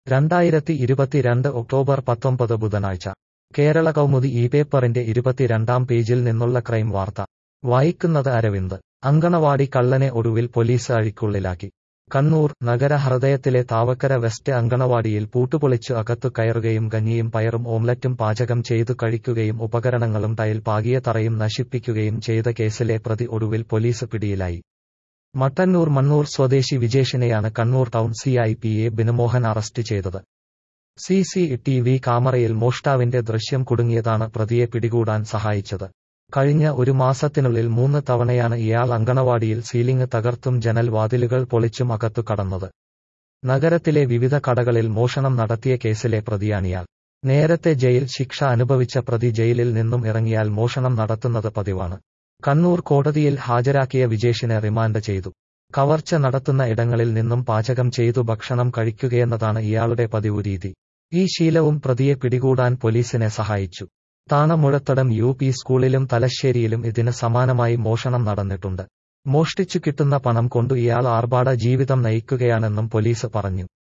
രണ്ടായിരത്തി ഇരുപത്തിരണ്ട് ഒക്ടോബർ പത്തൊമ്പത് ബുധനാഴ്ച കേരള കൗമുദി ഈ പേപ്പറിന്റെ ഇരുപത്തിരണ്ടാം പേജിൽ നിന്നുള്ള ക്രൈം വാർത്ത വായിക്കുന്നത് അരവിന്ദ് അങ്കണവാടി കള്ളനെ ഒടുവിൽ പോലീസ് അഴിക്കുള്ളിലാക്കി കണ്ണൂർ നഗര ഹൃദയത്തിലെ താവക്കര വെസ്റ്റ് അങ്കണവാടിയിൽ പൂട്ടുപൊളിച്ചു അകത്തു കയറുകയും കഞ്ഞിയും പയറും ഓംലറ്റും പാചകം ചെയ്തു കഴിക്കുകയും ഉപകരണങ്ങളും ടൈൽ പാകിയ തറയും നശിപ്പിക്കുകയും ചെയ്ത കേസിലെ പ്രതി ഒടുവിൽ പോലീസ് പിടിയിലായി മട്ടന്നൂർ മണ്ണൂർ സ്വദേശി വിജേഷിനെയാണ് Kannur town C I P A Binumohan arrest ചെയ്തത് സി സി ടി വി ക്യാമറയിൽ മോഷ്ടാവിന്റെ ദൃശ്യം കുടുങ്ങിയതാണ് പ്രതിയെ പിടികൂടാൻ സഹായിച്ചത് കഴിഞ്ഞ ഒരു മാസത്തിനുള്ളിൽ മൂന്ന് തവണയാണ് ഇയാൾ അങ്കണവാടിയിൽ സീലിംഗ് തകർത്തും ജനൽ വാതിലുകൾ പൊളിച്ചും അകത്തു കടന്നത് നഗരത്തിലെ വിവിധ കടകളിൽ മോഷണം നടത്തിയ കേസിലെ പ്രതിയാണിയാൾ നേരത്തെ ജയിൽ ശിക്ഷ അനുഭവിച്ച പ്രതി ജയിലിൽ നിന്നും ഇറങ്ങിയാൽ മോഷണം നടത്തുന്നത് പതിവാണ് കണ്ണൂർ കോടതിയിൽ ഹാജരാക്കിയ വിജേഷിനെ റിമാൻഡ് ചെയ്തു കവർച്ച നടത്തുന്ന ഇടങ്ങളിൽ നിന്നും പാചകം ചെയ്തു ഭക്ഷണം കഴിക്കുകയെന്നതാണ് ഇയാളുടെ പതിവു രീതി ഈ ശീലവും പ്രതിയെ പിടികൂടാൻ പോലീസിനെ സഹായിച്ചു താണമുഴത്തടം യു പി സ്കൂളിലും തലശ്ശേരിയിലും ഇതിന് സമാനമായി മോഷണം നടന്നിട്ടുണ്ട് മോഷ്ടിച്ചു കിട്ടുന്ന പണം കൊണ്ടു ഇയാൾ ആർഭാട ജീവിതം നയിക്കുകയാണെന്നും പോലീസ് പറഞ്ഞു